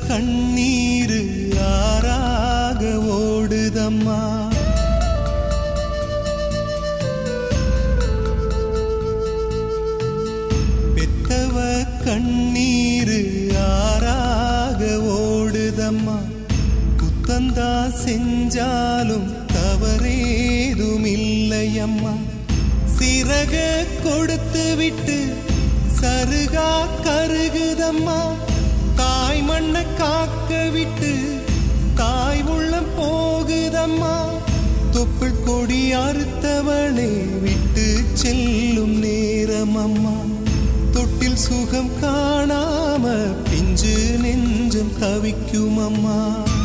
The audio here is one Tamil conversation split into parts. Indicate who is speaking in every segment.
Speaker 1: கண்ணீரு ஆறாக ஓடுதம்மா பெத்தவ கண்ணீரு ஆறாக ஓடுதம்மா குத்தந்தா செஞ்சாலும் தவறேதும் இல்லையம்மா சிறக கொடுத்து விட்டு சருகா கருகுதம்மா தாய் மண்ண காக்க விட்டு தாய் உள்ளம் போகுதம்மா தொப்புள் கொடி அறுத்தவளே விட்டு செல்லும் நேரம் அம்மா தொட்டில் சுகம் காணாம பிஞ்சு நெஞ்சம் தவிக்கும் அம்மா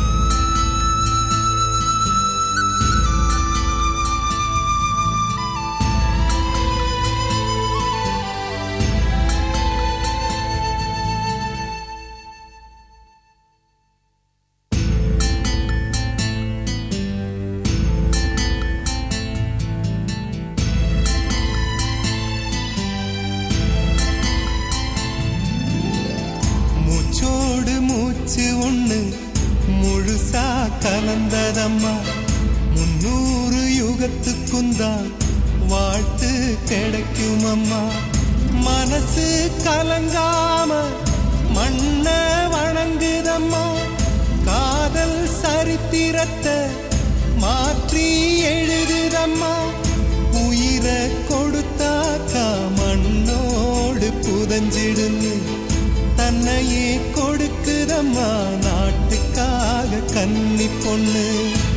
Speaker 1: மூச்சோடு மூச்சு ஒண்ணு முழுசா கலந்ததம்மா முன்னூறு யுகத்துக்குந்தான் வாழ்த்து கிடைக்கும் அம்மா மனசு கலங்காம மண்ண வணங்குதம்மா காதல் சரித்திரத்தை மாற்றி எழுதுதம்மா உயிரை கொடுத்தாக்கா மண்ணோடு புதஞ்சிடுன்னு தன்னையே கொடுக்குதம்மா நாட்டுக்காக கன்னி பொண்ணு